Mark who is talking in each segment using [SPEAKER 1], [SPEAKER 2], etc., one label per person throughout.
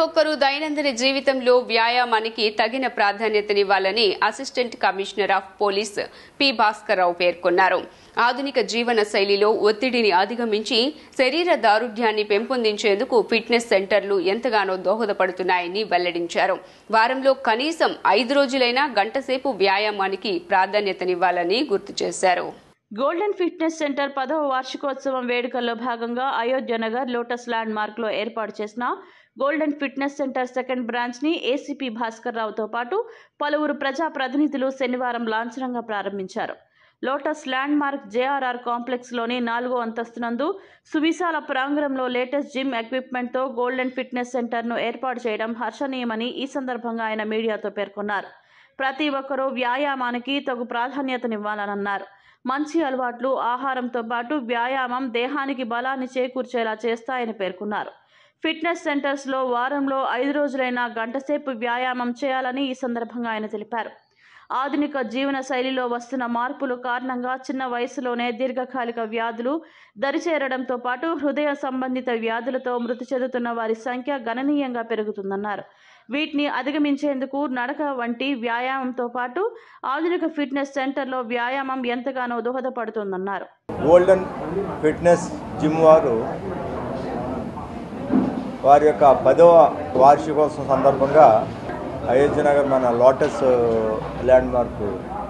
[SPEAKER 1] ఒక్కరూ దైనందిన జీవితంలో వ్యాయామానికి తగిన ప్రాధాన్యతనివ్వాలని assistant commissioner of police P Bhaskar Rao పేర్కొన్నారు ఆధునిక జీవన శైలిలో ఒత్తిడిని అధిగమించి శరీర దారుఢ్యాన్ని పెంపొందించేందుకు ఫిట్నెస్ సెంటర్లు ఎంతగానో దోహదపడుతున్నాయని వెల్లడించారు వారంలో కనీసం ఐదు రోజులైనా గంటసేపు వ్యాయామానికి ప్రాధాన్యతనివ్వాలని గుర్తు చేశారు
[SPEAKER 2] గోల్డెన్ ఫిట్నెస్ సెంటర్ పదవ వార్షికోత్సవం వేడుకల్లో భాగంగా Ayodhya Nagar lotus land mark లో ఏర్పాటు చేసిన golden fitness centre second branch ని ఏసీపీ భాస్కర్ రావుతో పాటు పలువురు ప్రజా ప్రతినిధులు శనివారం లాంఛనంగా ప్రారంభించారు lotus land mark JRR complex లోని నాలుగో అంతస్తునందు సువిశాల ప్రాంగణంలో లేటెస్ట్ జిమ్ ఎక్విప్మెంట్ తో గోల్డెన్ ఫిట్నెస్ సెంటర్ ను ఏర్పాటు చేయడం హర్షణీయమని ఈ సందర్భంగా ఆయన మీడియాతో పేర్కొన్నారు ప్రతి ఒక్కరూ వ్యాయామానికి తగు ప్రాధాన్యతనివ్వాలన్నారు మంచి అలవాట్లు ఆహారంతో పాటు వ్యాయామం దేహానికి బలాన్ని చేకూర్చేలా చేస్తాయని పేర్కొన్నారు ఫిట్నెస్ సెంటర్స్లో వారంలో ఐదు రోజులైనా గంటసేపు వ్యాయామం చేయాలని ఈ సందర్భంగా ఆయన తెలిపారు ఆధునిక జీవన శైలిలో వస్తున్న మార్పులు కారణంగా చిన్న వయసులోనే దీర్ఘకాలిక వ్యాధులు దరిచేరడంతో పాటు హృదయ సంబంధిత వ్యాధులతో మృతి చెందుతున్న వారి సంఖ్య గణనీయంగా పెరుగుతుందన్నారు వీటిని అధిగమించేందుకు నడక వంటి వ్యాయామంతో పాటు ఆధునిక ఫిట్నెస్ సెంటర్లో వ్యాయామం ఎంతగానో దోహదపడుతుందన్నారు
[SPEAKER 3] గోల్డెన్ ఫిట్నెస్ జిమ్ వారు వారి యొక్క పదవ వార్షికోత్సవం సందర్భంగా అయోధ్య నగర్ మన లోటస్ ల్యాండ్ మార్క్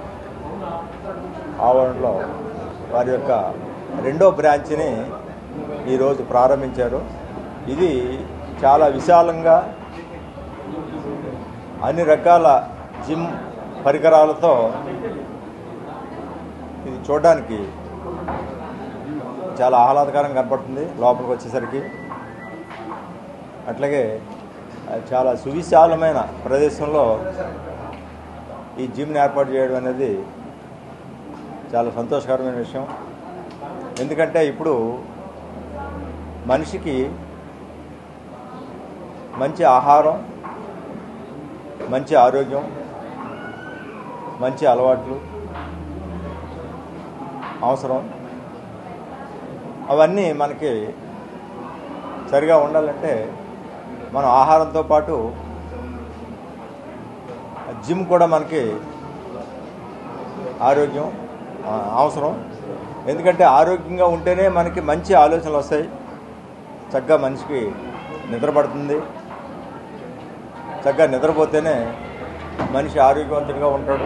[SPEAKER 3] ఆవరణలో వారి యొక్క రెండో బ్రాంచ్ని ఈరోజు ప్రారంభించారు ఇది చాలా విశాలంగా అన్ని రకాల జిమ్ పరికరాలతో ఇది చూడడానికి చాలా ఆహ్లాదకరంగా కనపడుతుంది లోపలికి వచ్చేసరికి అట్లాగే ఆ, చాలా సువిశాలమైన ప్రదేశంలో ఈ జిమ్ని ఏర్పాటు చేయడం అనేది చాలా సంతోషకరమైన విషయం ఎందుకంటే ఇప్పుడు మనిషికి మంచి ఆహారం మంచి ఆరోగ్యం మంచి అలవాట్లు అవసరం అవన్నీ మనకి సరిగా ఉండాలంటే మనం ఆహారంతో పాటు జిమ్ కూడా మనకి ఆరోగ్యం ఆ, అవసరం ఎందుకంటే ఆరోగ్యంగా ఉంటేనే మనకి మంచి ఆలోచనలు వస్తాయి చక్కగా మనిషికి నిద్ర పడుతుంది చక్కగా నిద్రపోతేనే మనిషి ఆరోగ్యవంతుడిగా ఉంటాడు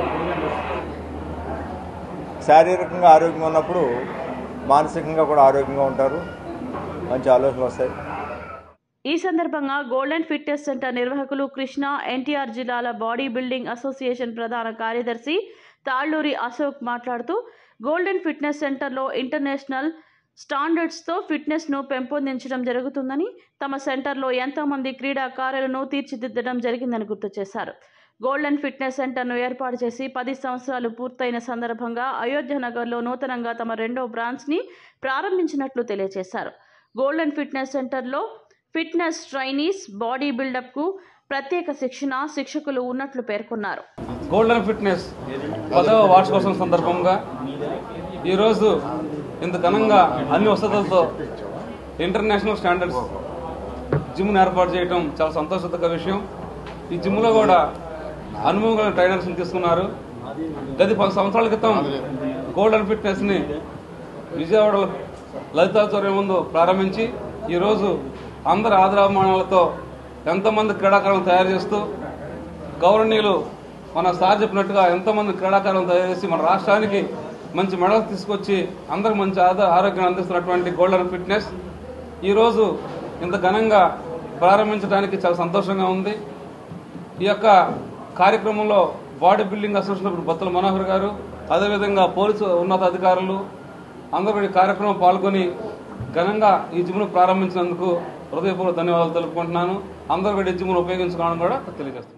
[SPEAKER 3] శారీరకంగా ఆరోగ్యంగా ఉన్నప్పుడు మానసికంగా కూడా ఆరోగ్యంగా ఉంటారు మంచి ఆలోచనలు వస్తాయి
[SPEAKER 2] ఈ సందర్భంగా గోల్డెన్ ఫిట్నెస్ సెంటర్ నిర్వాహకులు కృష్ణ ఎన్టీఆర్ జిల్లాల బాడీ బిల్డింగ్ అసోసియేషన్ ప్రధాన కార్యదర్శి తాళ్లూరి అశోక్ మాట్లాడుతూ గోల్డెన్ ఫిట్నెస్ సెంటర్లో ఇంటర్నేషనల్ స్టాండర్డ్స్తో ఫిట్నెస్ను పెంపొందించడం జరుగుతుందని తమ సెంటర్లో ఎంతోమంది క్రీడాకారులను తీర్చిదిద్దడం జరిగిందని గుర్తు చేశారు గోల్డెన్ ఫిట్నెస్ సెంటర్ను ఏర్పాటు చేసి పది సంవత్సరాలు పూర్తయిన సందర్భంగా అయోధ్య నగర్లో నూతనంగా తమ రెండో బ్రాంచ్ని ప్రారంభించినట్లు తెలియజేశారు గోల్డెన్ ఫిట్నెస్ సెంటర్లో ఫిట్నెస్ ట్రైనీస్ బాడీ బిల్డప్కు ప్రత్యేక శిక్షణ శిక్షకులు ఉన్నట్లు పేర్కొన్నారు
[SPEAKER 4] గోల్డెన్ ఫిట్నెస్ పదవ వార్షికోత్సవం సందర్భంగా ఈరోజు ఇంత ఘనంగా అన్ని వసతులతో ఇంటర్నేషనల్ స్టాండర్డ్స్ జిమ్ను ఏర్పాటు చేయడం చాలా సంతోషదగ్గ విషయం ఈ జిమ్లో కూడా అనుభవం గల ట్రైనర్స్ని తీసుకున్నారు గత పది సంవత్సరాల క్రితం గోల్డెన్ ఫిట్నెస్ని విజయవాడలో లలితాచార్యం ముందు ప్రారంభించి ఈరోజు అందరి ఆదరాభిమానాలతో ఎంతోమంది క్రీడాకారులను తయారు చేస్తూ గౌరవనీయులు మన సార్ చెప్పినట్టుగా ఎంతోమంది క్రీడాకారులను తయారు చేసి మన రాష్ట్రానికి మంచి మెడల్స్ తీసుకొచ్చి అందరికి మంచి ఆదా ఆరోగ్యం అందిస్తున్నటువంటి గోల్డెన్ ఫిట్నెస్ ఈరోజు ఇంత ఘనంగా ప్రారంభించడానికి చాలా సంతోషంగా ఉంది ఈ యొక్క కార్యక్రమంలో body building association Battula Manohar garu అదేవిధంగా పోలీసు ఉన్నతాధికారులు అందరూ ఈ కార్యక్రమం పాల్గొని ఘనంగా ఈ జిమ్ను ప్రారంభించినందుకు హృదయపూర్వక ధన్యవాదాలు తెలుపుకుంటున్నాను అందరూ కూడా ఈ జిమ్ను ఉపయోగించుకోవాలని కూడా తెలియజేస్తున్నాను